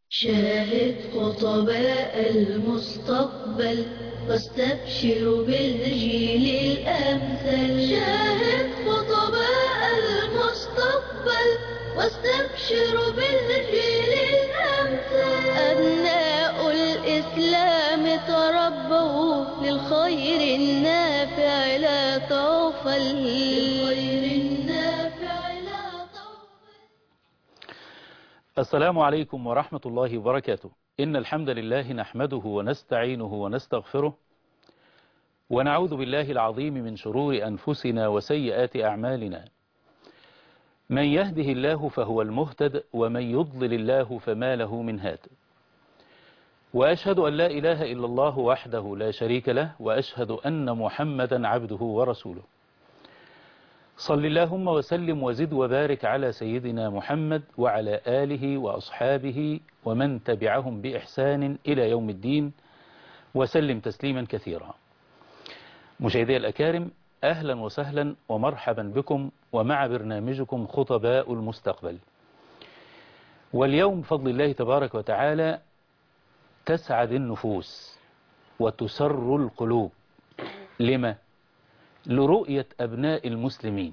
شاهد خطباء المستقبل واستبشر بالجيل الأمثل شاهد خطباء المستقبل واستبشر بالجيل الأمثل أبناء الإسلام تربوا للخير النافع لا طوفل للخير النافع لا طوفل السلام عليكم ورحمة الله وبركاته إن الحمد لله نحمده ونستعينه ونستغفره ونعوذ بالله العظيم من شرور أنفسنا وسيئات أعمالنا من يهده الله فهو المهتد ومن يضلل الله فما له من هاد وأشهد أن لا إله إلا الله وحده لا شريك له وأشهد أن محمدا عبده ورسوله صل اللهم وسلم وزد وبارك على سيدنا محمد وعلى آله وأصحابه ومن تبعهم بإحسان إلى يوم الدين وسلم تسليما كثيرا مشاهدي الأكارم أهلا وسهلا ومرحبا بكم ومع برنامجكم خطباء المستقبل واليوم بفضل الله تبارك وتعالى تسعد النفوس وتسر القلوب لما؟ لرؤية أبناء المسلمين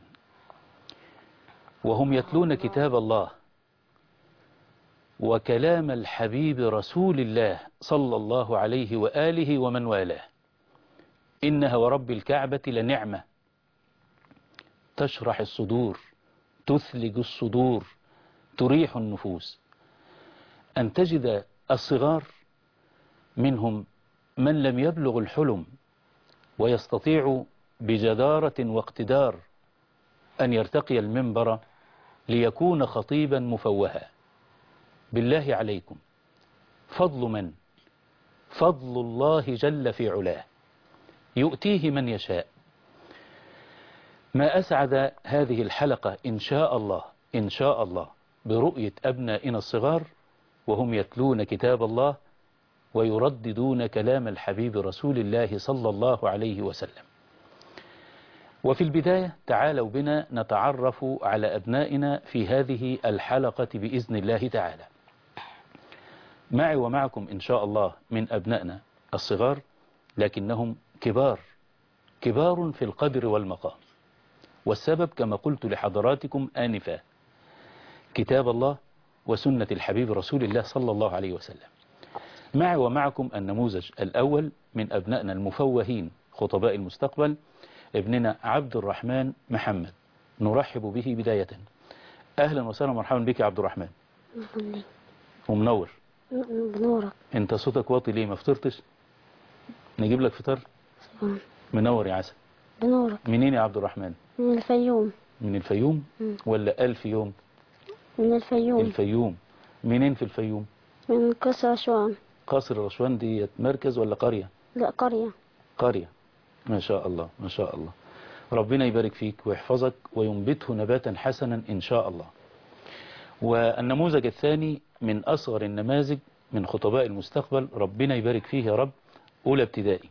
وهم يتلون كتاب الله وكلام الحبيب رسول الله صلى الله عليه وآله ومن والاه إنها ورب الكعبة لنعمة تشرح الصدور تثلج الصدور تريح النفوس أن تجد الصغار منهم من لم يبلغ الحلم ويستطيع بجدارة واقتدار أن يرتقي المنبر ليكون خطيبا مفوها بالله عليكم فضل من فضل الله جل في علاه يؤتيه من يشاء ما أسعد هذه الحلقة إن شاء الله إن شاء الله برؤية أبنائنا الصغار وهم يتلون كتاب الله ويرددون كلام الحبيب رسول الله صلى الله عليه وسلم وفي البداية تعالوا بنا نتعرف على أبنائنا في هذه الحلقة بإذن الله تعالى معي ومعكم إن شاء الله من أبنائنا الصغار لكنهم كبار كبار في القدر والمقام والسبب كما قلت لحضراتكم آنفا كتاب الله وسنة الحبيب رسول الله صلى الله عليه وسلم معي ومعكم النموذج الأول من أبنائنا المفوهين خطباء المستقبل ابننا عبد الرحمن محمد نرحب به بداية أهلا وسهلا ومرحبا بك يا عبد الرحمن ومنور بنورك انت صوتك واطي ليه ما فطرتش نجيب لك فطار سبحان منور يا عسل بنورك منين يا عبد الرحمن من الفيوم من الفيوم مم. ولا ألف يوم من الفيوم الفيوم منين في الفيوم من قصر أسوان قصر رشوان دي مركز ولا قرية لا قرية قرية ما شاء الله ما شاء الله ربنا يبارك فيك ويحفظك وينبته نباتا حسنا إن شاء الله والنموذج الثاني من أصغر النماذج من خطباء المستقبل ربنا يبارك فيه يا رب أولى ابتدائي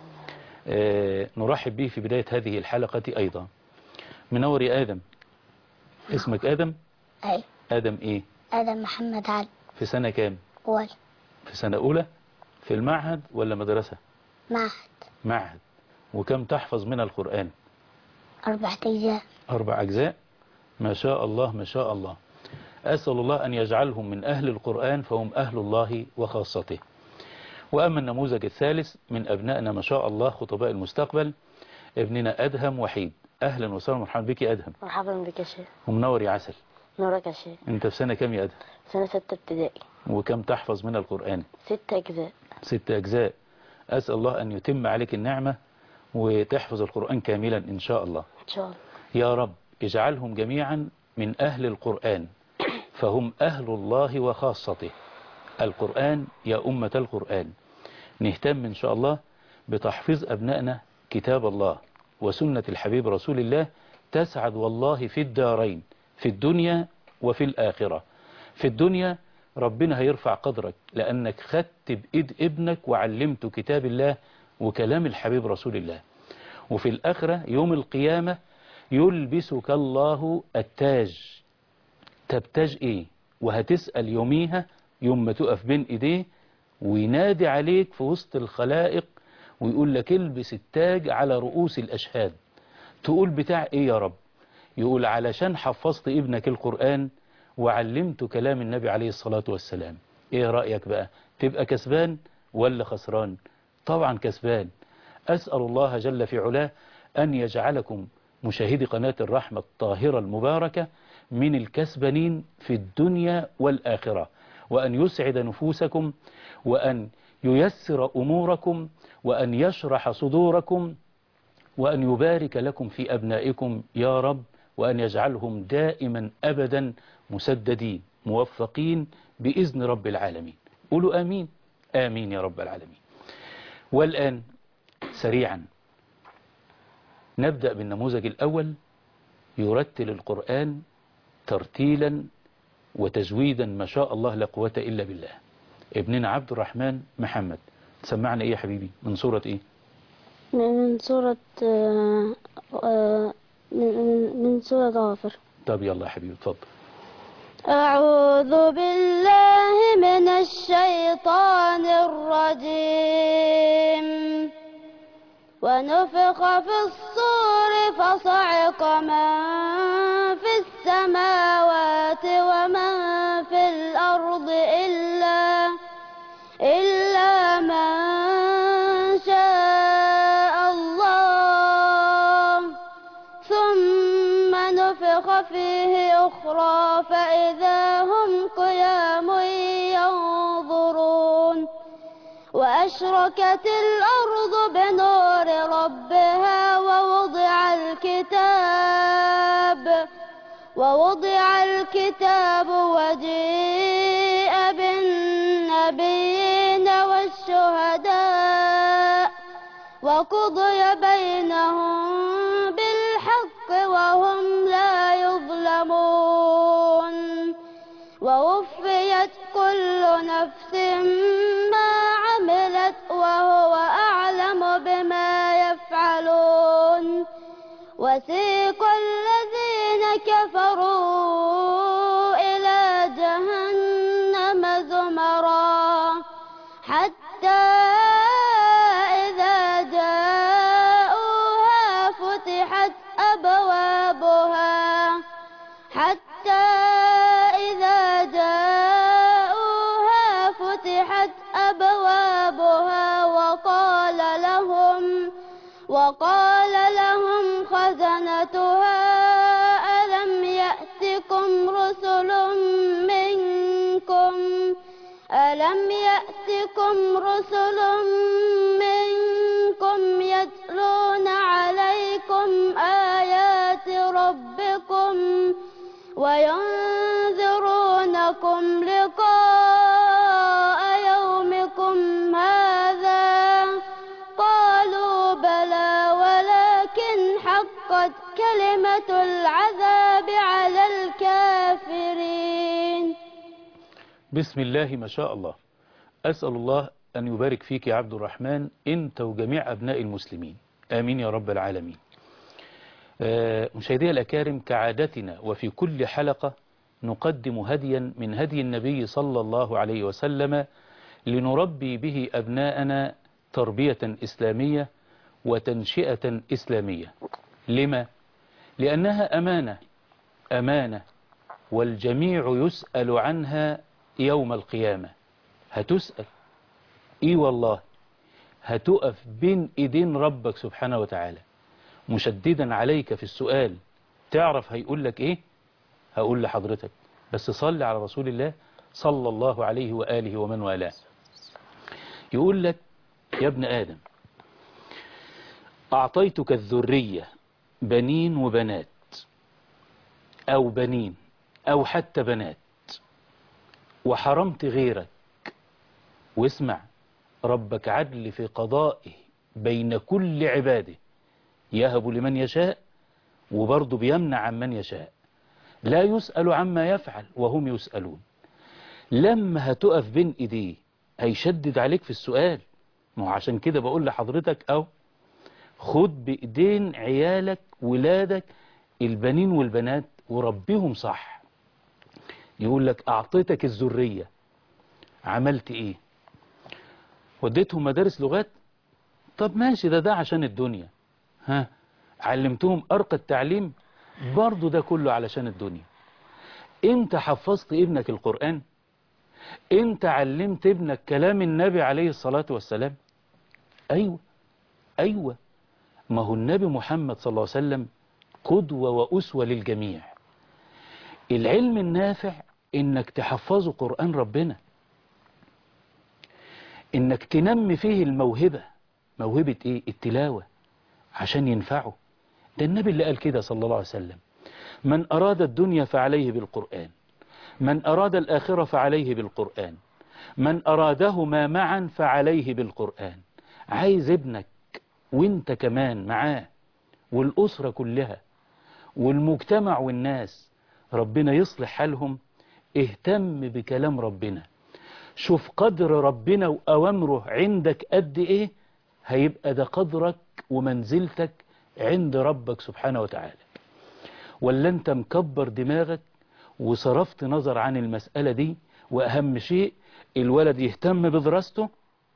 آه نرحب به في بداية هذه الحلقة أيضا منور يا آدم اسمك آدم أي آدم إيه آدم محمد علي في سنة كام أول في سنة أولى في المعهد ولا مدرسة معهد معهد وكم تحفظ من القرآن أربعة أجزاء أربع أجزاء ما شاء الله ما شاء الله أسأل الله أن يجعلهم من أهل القرآن فهم أهل الله وخاصته وأما النموذج الثالث من أبنائنا ما شاء الله خطباء المستقبل ابننا أدهم وحيد أهلا وسهلا مرحبا بك يا أدهم مرحبا بك يا شيخ ومنور يا عسل نورك يا شيخ أنت في سنة كام يا أدهم سنة ستة ابتدائي وكم تحفظ من القرآن ست أجزاء ست أجزاء أسأل الله أن يتم عليك النعمة وتحفظ القرآن كاملا إن شاء الله إن شاء الله يا رب اجعلهم جميعا من أهل القرآن فهم أهل الله وخاصته القرآن يا أمة القرآن نهتم إن شاء الله بتحفيظ أبنائنا كتاب الله وسنة الحبيب رسول الله تسعد والله في الدارين في الدنيا وفي الآخرة في الدنيا ربنا هيرفع قدرك لأنك خدت بإيد ابنك وعلمته كتاب الله وكلام الحبيب رسول الله وفي الآخرة يوم القيامة يلبسك الله التاج تبتاج ايه وهتسأل يوميها يوم ما تقف بين ايديه وينادي عليك في وسط الخلائق ويقول لك البس التاج على رؤوس الاشهاد تقول بتاع ايه يا رب يقول علشان حفظت ابنك القرآن وعلمت كلام النبي عليه الصلاة والسلام ايه رأيك بقى تبقى كسبان ولا خسران طبعا كسبان أسأل الله جل في علاه أن يجعلكم مشاهدي قناة الرحمة الطاهرة المباركة من الكسبانين في الدنيا والآخرة وأن يسعد نفوسكم وأن ييسر أموركم وأن يشرح صدوركم وأن يبارك لكم في أبنائكم يا رب وأن يجعلهم دائما أبدا مسددين موفقين بإذن رب العالمين قولوا آمين آمين يا رب العالمين والآن سريعا نبدأ بالنموذج الأول يرتل القرآن ترتيلا وتجويدا ما شاء الله لا قوة إلا بالله ابننا عبد الرحمن محمد سمعنا إيه يا حبيبي من سورة إيه من سورة آه، آه، من من سورة غافر طب يلا يا حبيبي اتفضل أعوذ بالله من الشيطان الرجيم ونفخ في الصور فصعق من في السماوات ومن في الأرض إلا إلا من شاء الله ثم نفخ فيه أخرى فإذا هم قيام ينظرون وأشركت الأرض بنور ربها ووضع الكتاب ووضع الكتاب وجيء بالنبيين والشهداء وقضي بينهم بالحق وهم لا يظلمون ووفيت كل نفس ما عملت وهو أعلم بما يفعلون وسيق الذين كفروا إلى جهنم زمرا حتى إذا جاءوها فتحت أبوابها حتى إذا جاءوها فتحت أبوابها وقال لهم وقال لهم خزنتها ألم يأتكم رسل منكم ألم يأتكم رسل منكم يتلون عليكم آيات ربكم وينذرونكم لقاء يومكم هذا قالوا بلى ولكن حقت كلمة العذاب على الكافرين بسم الله ما شاء الله أسأل الله أن يبارك فيك يا عبد الرحمن أنت وجميع أبناء المسلمين آمين يا رب العالمين آه، مشاهدي الأكارم كعادتنا وفي كل حلقة نقدم هديا من هدي النبي صلى الله عليه وسلم لنربي به أبناءنا تربية إسلامية وتنشئة إسلامية لما؟ لأنها أمانة أمانة والجميع يسأل عنها يوم القيامة هتسأل إيه والله هتقف بين إيدين ربك سبحانه وتعالى مشددا عليك في السؤال تعرف هيقول لك إيه هقول لحضرتك بس صل على رسول الله صلى الله عليه وآله ومن والاه يقول لك يا ابن آدم أعطيتك الذرية بنين وبنات أو بنين أو حتى بنات وحرمت غيرك واسمع ربك عدل في قضائه بين كل عباده يهب لمن يشاء وبرضه بيمنع عن من يشاء لا يسأل عما يفعل وهم يسألون لما هتقف بين ايديه هيشدد عليك في السؤال ما هو عشان كده بقول لحضرتك او خد بايدين عيالك ولادك البنين والبنات وربيهم صح يقول لك اعطيتك الذرية عملت ايه وديتهم مدارس لغات طب ماشي ده ده عشان الدنيا ها علمتهم أرقى التعليم برضو ده كله علشان الدنيا انت حفظت ابنك القرآن انت علمت ابنك كلام النبي عليه الصلاة والسلام ايوه ايوه ما هو النبي محمد صلى الله عليه وسلم قدوة وأسوة للجميع العلم النافع انك تحفظه قرآن ربنا انك تنمي فيه الموهبة موهبة ايه التلاوة عشان ينفعه ده النبي اللي قال كده صلى الله عليه وسلم من أراد الدنيا فعليه بالقرآن من أراد الآخرة فعليه بالقرآن من أرادهما معا فعليه بالقرآن عايز ابنك وانت كمان معاه والأسرة كلها والمجتمع والناس ربنا يصلح حالهم اهتم بكلام ربنا شوف قدر ربنا وأوامره عندك قد ايه هيبقى ده قدرك ومنزلتك عند ربك سبحانه وتعالى ولا انت مكبر دماغك وصرفت نظر عن المسألة دي وأهم شيء الولد يهتم بدراسته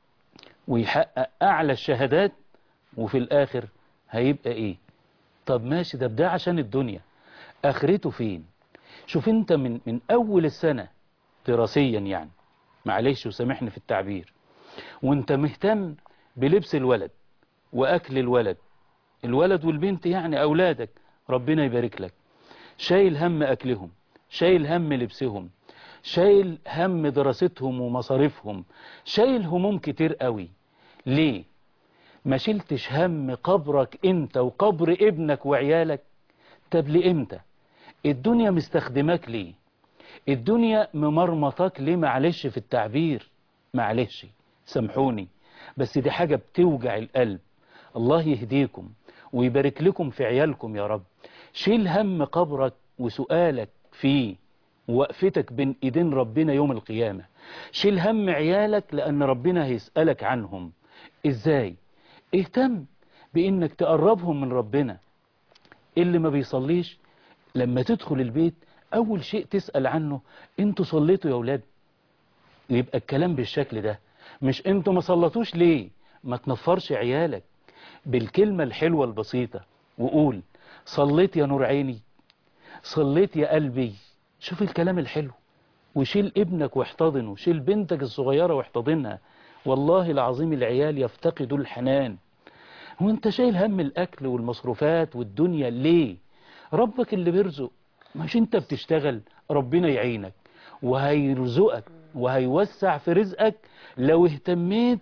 ويحقق أعلى الشهادات وفي الآخر هيبقى إيه طب ماشي ده ده عشان الدنيا آخرته فين شوف انت من, من أول السنة دراسيا يعني معلش وسامحني في التعبير وانت مهتم بلبس الولد وأكل الولد الولد والبنت يعني أولادك ربنا يبارك لك شايل هم أكلهم شايل هم لبسهم شايل هم دراستهم ومصاريفهم شايل هموم كتير قوي ليه ما شلتش هم قبرك انت وقبر ابنك وعيالك طب لامتى الدنيا مستخدماك ليه الدنيا ممرمطاك ليه معلش في التعبير معلش سامحوني بس دي حاجة بتوجع القلب الله يهديكم ويبارك لكم في عيالكم يا رب شيل هم قبرك وسؤالك فيه وقفتك بين ايدين ربنا يوم القيامة شيل هم عيالك لأن ربنا هيسألك عنهم ازاي اهتم بانك تقربهم من ربنا اللي ما بيصليش لما تدخل البيت اول شيء تسأل عنه انتوا صليتوا يا ولاد يبقى الكلام بالشكل ده مش انتوا ما صلتوش ليه ما تنفرش عيالك بالكلمة الحلوة البسيطة وقول صليت يا نور عيني صليت يا قلبي شوف الكلام الحلو وشيل ابنك واحتضنه شيل بنتك الصغيرة واحتضنها والله العظيم العيال يفتقدوا الحنان وانت شايل هم الأكل والمصروفات والدنيا ليه ربك اللي بيرزق مش انت بتشتغل ربنا يعينك وهيرزقك وهيوسع في رزقك لو اهتميت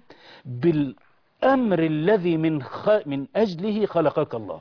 بالأمر الذي من, خ... من أجله خلقك الله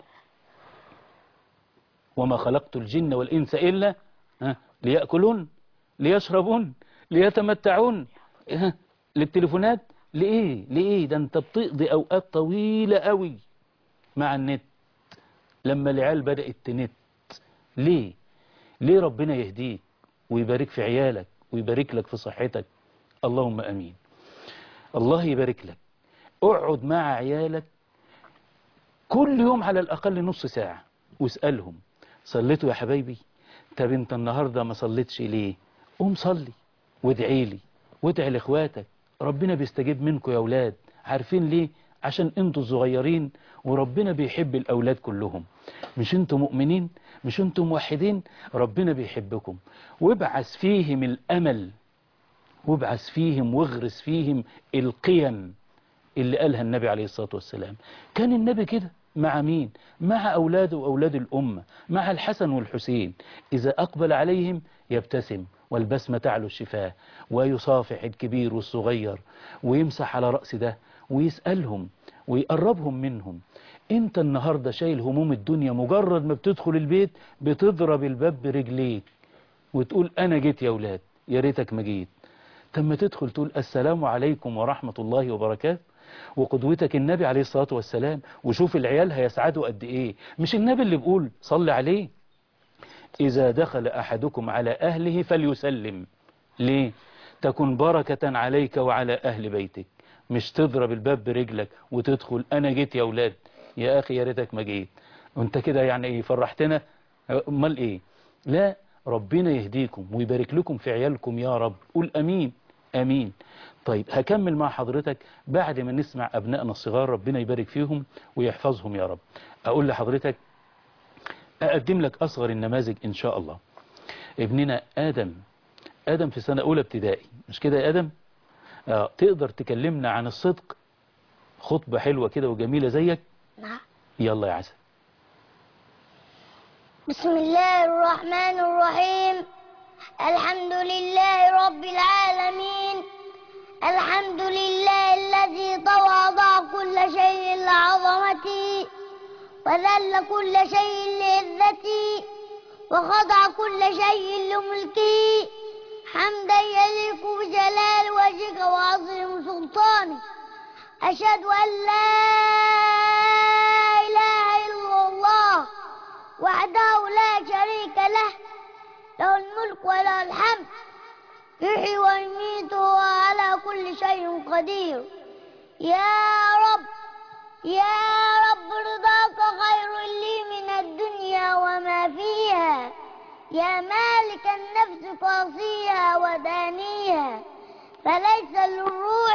وما خلقت الجن والإنس إلا ها ليأكلون ليشربون ليتمتعون ها للتليفونات لإيه لإيه ده أنت بتقضي أوقات طويلة قوي مع النت لما العيال بدأت تنت ليه ليه ربنا يهديك ويبارك في عيالك ويبارك لك في صحتك اللهم أمين الله يبارك لك اقعد مع عيالك كل يوم على الأقل نص ساعة واسألهم صليتوا يا حبايبي طب انت النهاردة ما صليتش ليه قوم صلي وادعي لي وادعي لاخواتك ربنا بيستجيب منكم يا اولاد عارفين ليه عشان انتوا صغيرين وربنا بيحب الاولاد كلهم مش انتوا مؤمنين مش انتوا موحدين ربنا بيحبكم وابعث فيهم الامل وابعث فيهم واغرس فيهم القيم اللي قالها النبي عليه الصلاة والسلام كان النبي كده مع مين مع أولاده وأولاد الأمة مع الحسن والحسين إذا أقبل عليهم يبتسم والبسمة تعلو الشفاه ويصافح الكبير والصغير ويمسح على رأس ده ويسألهم ويقربهم منهم انت النهاردة شايل هموم الدنيا مجرد ما بتدخل البيت بتضرب الباب برجليك وتقول أنا جيت يا أولاد يا ريتك ما جيت تم تدخل تقول السلام عليكم ورحمة الله وبركاته وقدوتك النبي عليه الصلاة والسلام وشوف العيال هيسعدوا قد ايه مش النبي اللي بيقول صل عليه إذا دخل أحدكم على أهله فليسلم ليه تكن بركة عليك وعلى أهل بيتك مش تضرب الباب برجلك وتدخل أنا جيت يا أولاد يا أخي يا ريتك ما جيت وانت كده يعني ايه فرحتنا امال ايه لا ربنا يهديكم ويبارك لكم في عيالكم يا رب قول أمين امين طيب هكمل مع حضرتك بعد ما نسمع ابنائنا الصغار ربنا يبارك فيهم ويحفظهم يا رب اقول لحضرتك اقدم لك اصغر النماذج ان شاء الله ابننا ادم ادم في سنة اولى ابتدائي مش كده يا ادم آه تقدر تكلمنا عن الصدق خطبة حلوة كده وجميلة زيك نعم يلا يا عسل بسم الله الرحمن الرحيم الحمد لله رب العالمين الحمد لله الذي تواضع كل شيء لعظمتي وذل كل شيء لعزتي وخضع كل شيء لملكي حمدا يليق بجلال وجهك وعظيم سلطانك أشهد أن لا إله إلا الله وحده لا شريك له له الملك وله الحمد يحيي ويميت وهو على كل شيء قدير يا رب يا رب رضاك خير لي من الدنيا وما فيها يا مالك النفس قاصيها ودانيها فليس للروح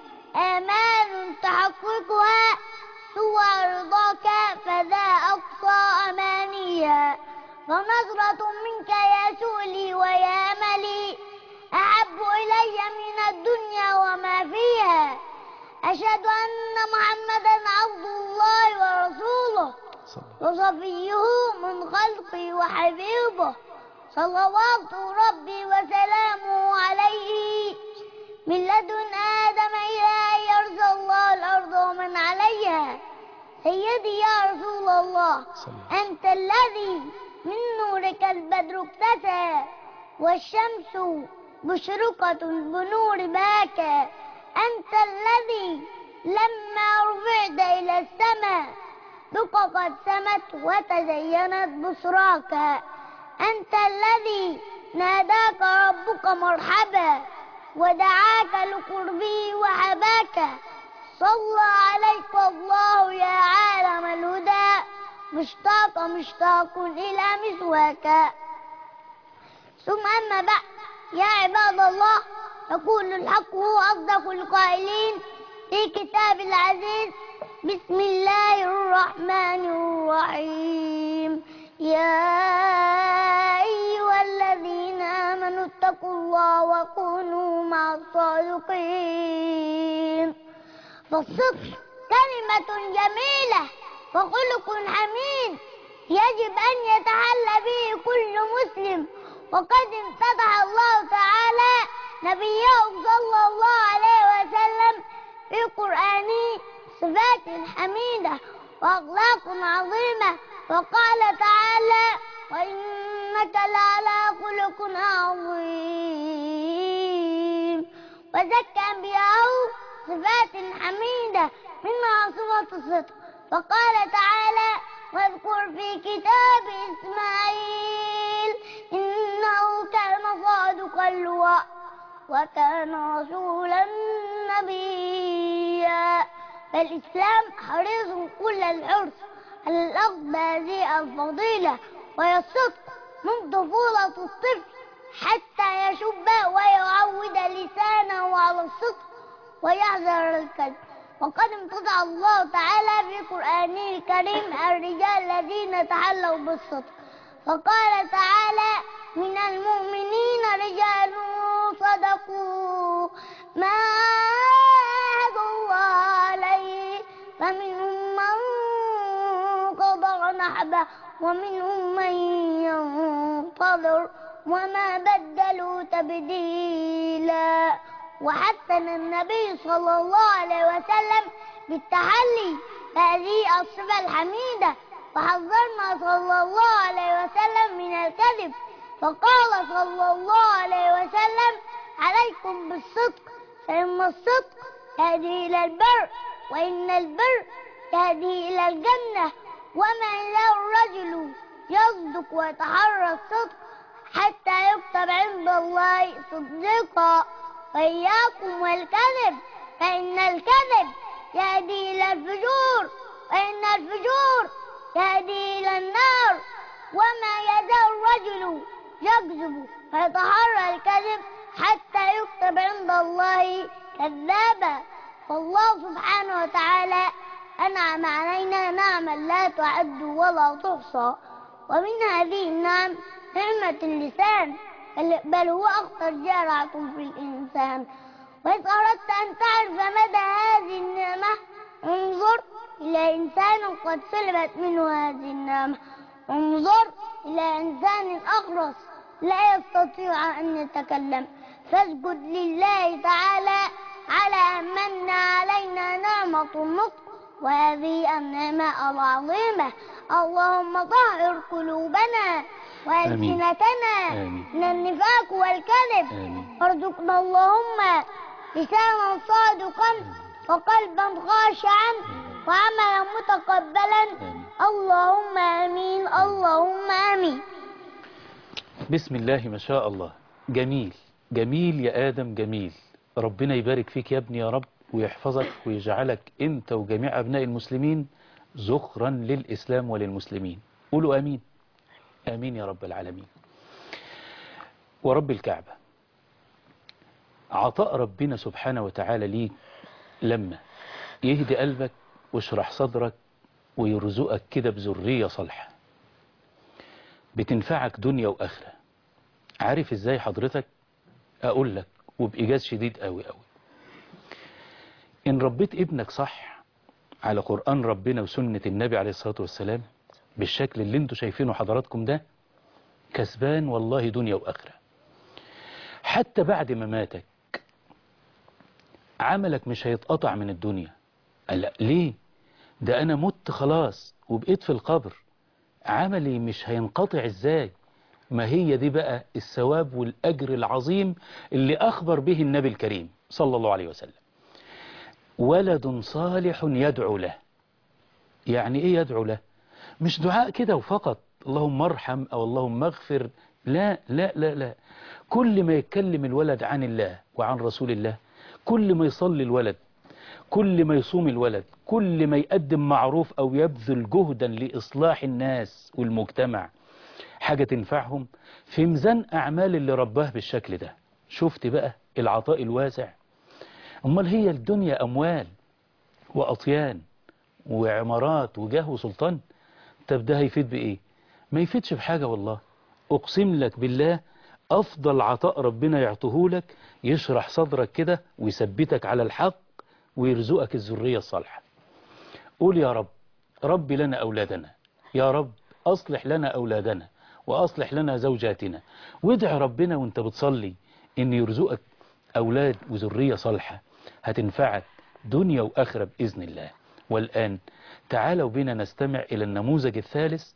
آمال تحققها سوى رضاك فذا أقصى أمانيها فنظرة منك يا سؤلي ويا أملي أحب إلي من الدنيا وما فيها أشهد أن محمدا عبد الله ورسوله وصفيه من خلقي وحبيبه صلوات ربي وسلامه عليه من لدن آدم إلى أن يرث الله الأرض ومن عليها سيدي يا رسول الله أنت الذي من نورك البدر اكتسى والشمس مشرقة بنور باكى أنت الذي لما رفعت إلى السماء بك قد سمت وتزينت بصراك أنت الذي ناداك ربك مرحبا ودعاك لقربه وحباك صلى عليك الله يا عالم الهدى مشتاق مشتاق إلى مسواك ثم أما بعد يا عباد الله يقول الحق هو أصدق القائلين في كتاب العزيز بسم الله الرحمن الرحيم يا أيها الذين آمنوا اتقوا الله وكونوا مع الصادقين فالصدق كلمة جميلة وخلق حميد يجب أن يتحلى به كل مسلم وقد امتدح الله تعالى نبيه صلى الله عليه وسلم في قرآنه صفات حميدة وأخلاق عظيمة وقال تعالى وإنك لعلى خلق عظيم وزكى أنبياءه صفات حميدة منها صفة الصدق وقال تعالى واذكر في كتاب إسماعيل إنه كان صادق الوعد وكان رسولا نبيا فالإسلام حريص كل الحرص على الأخذ بهذه الفضيلة وهي الصدق من طفولة الطفل حتى يشب ويعود لسانه على الصدق ويحذر الكذب وقد امتدع الله تعالى في قرآنه الكريم الرجال الذين تحلوا بالصدق فقال تعالى من المؤمنين رجال صدقوا ما عاهدوا الله عليه فمنهم من قضى نحبه ومنهم من ينتظر وما بدلوا تبديلا وحثن النبي صلى الله عليه وسلم بالتحلي بهذه الصفة الحميدة وحذرنا صلى الله عليه وسلم من الكذب فقال صلى الله عليه وسلم عليكم بالصدق فإن الصدق يهدي إلى البر وإن البر يهدي إلى الجنة وما له الرجل يصدق ويتحرى الصدق حتى يكتب عند الله صديقا وإياكم والكذب فإن الكذب يهدي إلى الفجور وإن الفجور يهدي إلى النار وما يزال الرجل يكذب ويتحرى الكذب حتى يكتب عند الله كذابا فالله سبحانه وتعالى أنعم علينا نعما لا تعد ولا تحصى ومن هذه النعم نعمة اللسان بل- بل هو أخطر جارعة في الإنسان وإذ أردت أن تعرف مدى هذه النعمة انظر إلى إنسان قد سلبت منه هذه النعمة انظر إلى إنسان أخرس لا يستطيع أن يتكلم فاسجد لله تعالى على أن من علينا نعمة النطق وهذه النعمة العظيمة اللهم طهر قلوبنا وألسنتنا آمين. من النفاق والكذب آمين. وارزقنا اللهم لسانا صادقا وقلبا خاشعا وعملا متقبلا آمين. اللهم امين اللهم امين بسم الله ما شاء الله جميل جميل يا آدم جميل ربنا يبارك فيك يا ابني يا رب ويحفظك ويجعلك انت وجميع أبناء المسلمين زخرا للإسلام وللمسلمين قولوا آمين آمين يا رب العالمين ورب الكعبة عطاء ربنا سبحانه وتعالى ليك لما يهدي قلبك ويشرح صدرك ويرزقك كده بذرية صالحة بتنفعك دنيا وآخرة عارف ازاي حضرتك اقول لك وبإيجاز شديد قوي قوي ان ربيت ابنك صح على قرآن ربنا وسنة النبي عليه الصلاة والسلام بالشكل اللي انتوا شايفينه حضراتكم ده كسبان والله دنيا وآخرة حتى بعد ما ماتك عملك مش هيتقطع من الدنيا قال لا ليه ده انا مت خلاص وبقيت في القبر عملي مش هينقطع ازاي ما هي دي بقى الثواب والأجر العظيم اللي أخبر به النبي الكريم صلى الله عليه وسلم ولد صالح يدعو له يعني ايه يدعو له مش دعاء كده وفقط اللهم ارحم او اللهم اغفر لا لا لا لا كل ما يتكلم الولد عن الله وعن رسول الله كل ما يصلي الولد كل ما يصوم الولد كل ما يقدم معروف أو يبذل جهدا لإصلاح الناس والمجتمع حاجة تنفعهم في ميزان أعمال اللي رباه بالشكل ده شفت بقى العطاء الواسع أمال هي الدنيا أموال وأطيان وعمارات وجاه وسلطان طب ده هيفيد بإيه ما يفيدش بحاجة والله أقسم لك بالله أفضل عطاء ربنا يعطيه لك يشرح صدرك كده ويثبتك على الحق ويرزقك الذرية الصالحة قول يا رب رب لنا أولادنا يا رب أصلح لنا أولادنا وأصلح لنا زوجاتنا وادع ربنا وانت بتصلي إن يرزقك أولاد وذرية صالحة هتنفعك دنيا وآخرة بإذن الله والآن تعالوا بنا نستمع إلى النموذج الثالث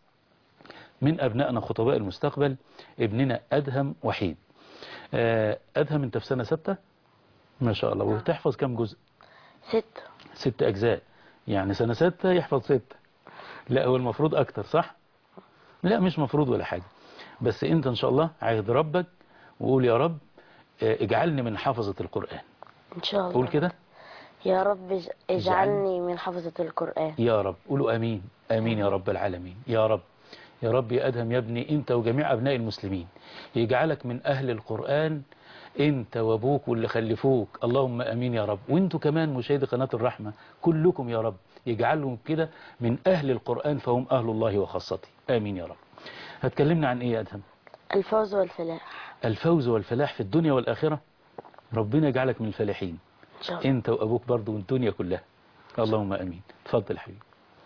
من أبنائنا خطباء المستقبل ابننا أدهم وحيد آه، أدهم انت في سنة ستة ما شاء الله وتحفظ كم جزء ستة ست أجزاء يعني سنة ستة يحفظ ستة لا هو المفروض أكتر صح لا مش مفروض ولا حاجة بس أنت إن شاء الله عهد ربك وقول يا رب آه، اجعلني من حافظة القرآن إن شاء الله قول كده يا رب اج- اجعلني من حفظة القرآن يا رب قولوا أمين أمين يا رب العالمين يا رب يا رب يا أدهم يا ابني أنت وجميع أبناء المسلمين يجعلك من أهل القرآن أنت وأبوك واللي خلفوك اللهم أمين يا رب وأنتوا كمان مشاهدي قناة الرحمة كلكم يا رب يجعلهم كده من أهل القرآن فهم أهل الله وخاصته آمين يا رب هتكلمنا عن إيه يا أدهم الفوز والفلاح الفوز والفلاح في الدنيا والآخرة ربنا يجعلك من الفلاحين إن شاء الله أنت وأبوك برضو والدنيا كلها اللهم أمين تفضل حبيبي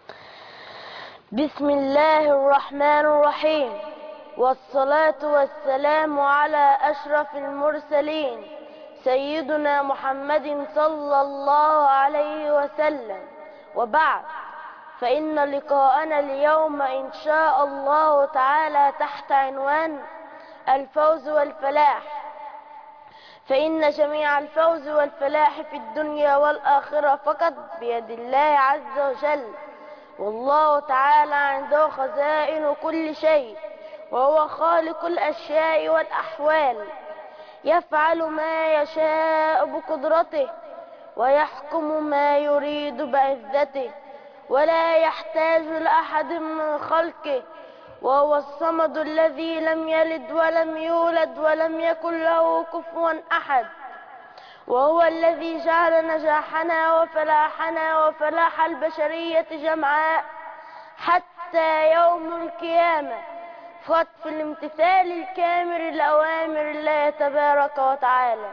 بسم الله الرحمن الرحيم والصلاة والسلام على أشرف المرسلين سيدنا محمد صلى الله عليه وسلم وبعد فإن لقاءنا اليوم إن شاء الله تعالى تحت عنوان الفوز والفلاح فإن جميع الفوز والفلاح في الدنيا والآخرة فقط بيد الله عز وجل والله تعالى عنده خزائن كل شيء وهو خالق الأشياء والأحوال يفعل ما يشاء بقدرته ويحكم ما يريد بعزته ولا يحتاج لأحد من خلقه وهو الصمد الذي لم يلد ولم يولد ولم يكن له كفوا أحد وهو الذي جعل نجاحنا وفلاحنا وفلاح البشرية جمعاء حتى يوم القيامة فقط في الامتثال الكامل لأوامر الله تبارك وتعالى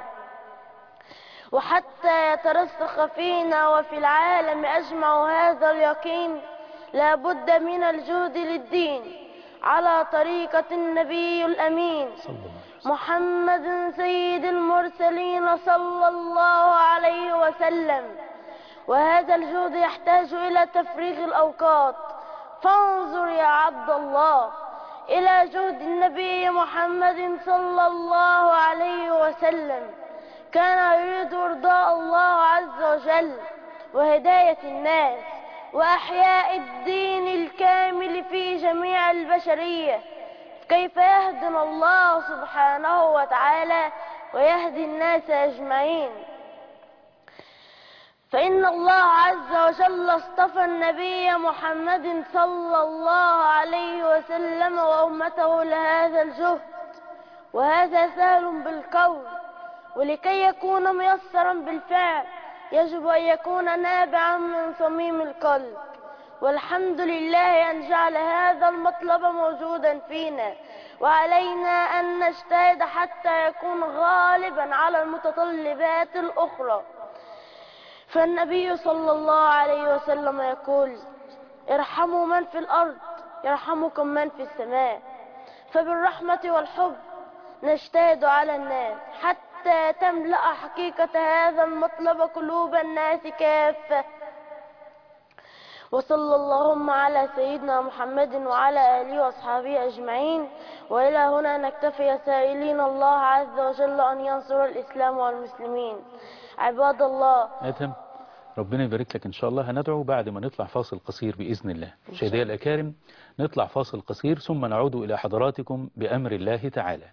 وحتى يترسخ فينا وفي العالم أجمع هذا اليقين لا بد من الجهد للدين على طريقة النبي الأمين صلى الله عليه وسلم محمد سيد المرسلين صلى الله عليه وسلم وهذا الجهد يحتاج إلى تفريغ الأوقات فانظر يا عبد الله إلى جهد النبي محمد صلى الله عليه وسلم كان يريد إرضاء الله عز وجل وهداية الناس وأحياء الدين الكامل في جميع البشرية كيف يهدنا الله سبحانه وتعالى ويهدي الناس أجمعين فإن الله عز وجل اصطفى النبي محمد صلى الله عليه وسلم وأمته لهذا الجهد وهذا سهل بالقول ولكي يكون ميسرا بالفعل يجب أن يكون نابعا من صميم القلب والحمد لله أن جعل هذا المطلب موجودا فينا وعلينا أن نجتهد حتى يكون غالبا على المتطلبات الأخرى فالنبي صلى الله عليه وسلم يقول ارحموا من في الأرض يرحمكم من في السماء فبالرحمة والحب نجتهد على الناس حتى تملأ حقيقة هذا المطلب قلوب الناس كافة وصلى اللهم على سيدنا محمد وعلى آله وأصحابه أجمعين وإلى هنا نكتفي سائلين الله عز وجل أن ينصر الإسلام والمسلمين عباد الله آدم ربنا يبارك لك إن شاء الله هندعو بعد ما نطلع فاصل قصير بإذن الله مشاهدي الأكارم نطلع فاصل قصير ثم نعود إلى حضراتكم بأمر الله تعالى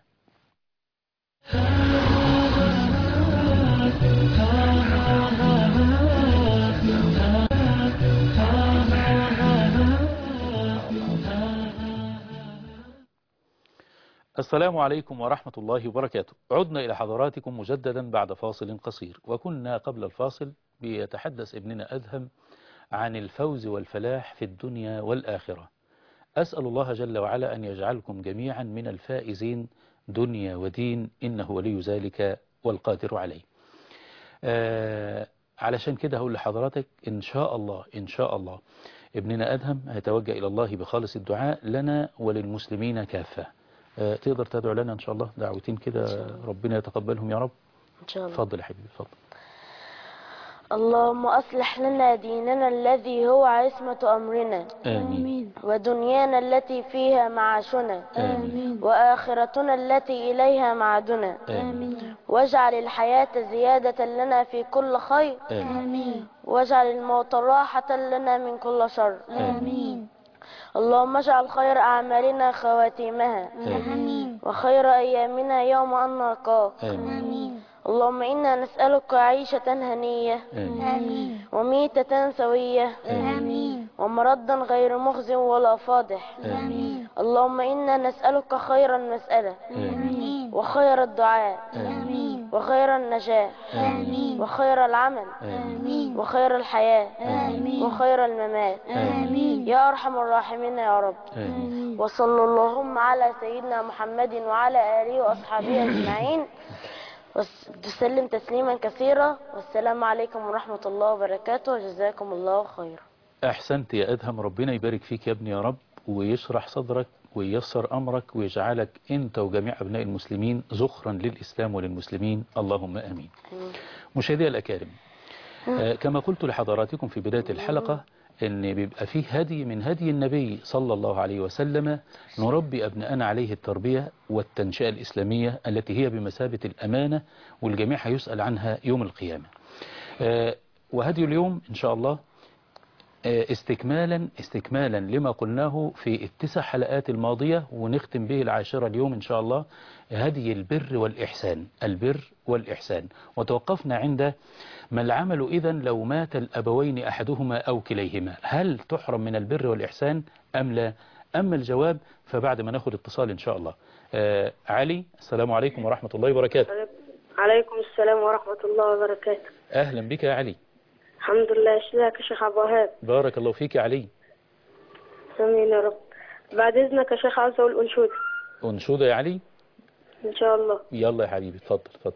السلام عليكم ورحمة الله وبركاته عدنا إلى حضراتكم مجددا بعد فاصل قصير وكنا قبل الفاصل بيتحدث ابننا أذهم عن الفوز والفلاح في الدنيا والآخرة أسأل الله جل وعلا أن يجعلكم جميعا من الفائزين دنيا ودين إنه ولي ذلك والقادر عليه آه علشان كده هقول لحضراتك إن شاء الله إن شاء الله ابننا أدهم هيتوجه إلى الله بخالص الدعاء لنا وللمسلمين كافة آه تقدر تدعو لنا إن شاء الله دعوتين كده ربنا يتقبلهم يا رب إن شاء الله اتفضل يا حبيبي اتفضل اللهم أصلح لنا ديننا الذي هو عصمة أمرنا آمين ودنيانا التي فيها معاشنا آمين وآخرتنا التي إليها معادنا آمين واجعل الحياة زيادة لنا في كل خير آمين واجعل الموت راحة لنا من كل شر آمين اللهم اجعل خير أعمالنا خواتيمها آمين وخير أيامنا يوم أن نلقاك آمين اللهم إنا نسألك عيشة هنية آمين وميتة سوية آمين ومردا غير مخزن ولا فاضح آمين اللهم إنا نسألك خير المسألة آمين وخير الدعاء آمين وخير النجاح آمين وخير العمل آمين وخير الحياة آمين وخير الممات آمين يا أرحم الراحمين يا رب آمين وصلى اللهم على سيدنا محمد وعلى آله وأصحابه أجمعين وتسلم تسليما كثيرا والسلام عليكم ورحمة الله وبركاته وجزاكم الله خيرا أحسنت يا أدهم ربنا يبارك فيك يا ابني يا رب ويشرح صدرك وييسر أمرك ويجعلك أنت وجميع أبناء المسلمين زخرا للإسلام وللمسلمين اللهم آمين مشاهدي الأكارم آه، كما قلت لحضراتكم في بداية الحلقة ان بيبقى فيه هدي من هدي النبي صلى الله عليه وسلم نربي أبناءنا عليه التربية والتنشئة الإسلامية التي هي بمثابة الأمانة والجميع هيسأل عنها يوم القيامة آه، وهدي اليوم إن شاء الله آه، استكمالا استكمالا لما قلناه في التسع حلقات الماضية ونختم به العاشرة اليوم إن شاء الله هدي البر والإحسان البر والإحسان وتوقفنا عند ما العمل إذا لو مات الأبوين أحدهما أو كليهما هل تحرم من البر والإحسان أم لا أما الجواب فبعد ما ناخد اتصال إن شاء الله آه علي السلام عليكم ورحمة الله وبركاته عليكم السلام ورحمة الله وبركاته أهلا بك يا علي الحمد لله اشلاك يا شيخ عبد الوهاب بارك الله فيك يا علي امين يا رب بعد اذنك يا شيخ عاوز اقول انشوده أنشودة يا علي ان شاء الله يلا يا حبيبي اتفضل اتفضل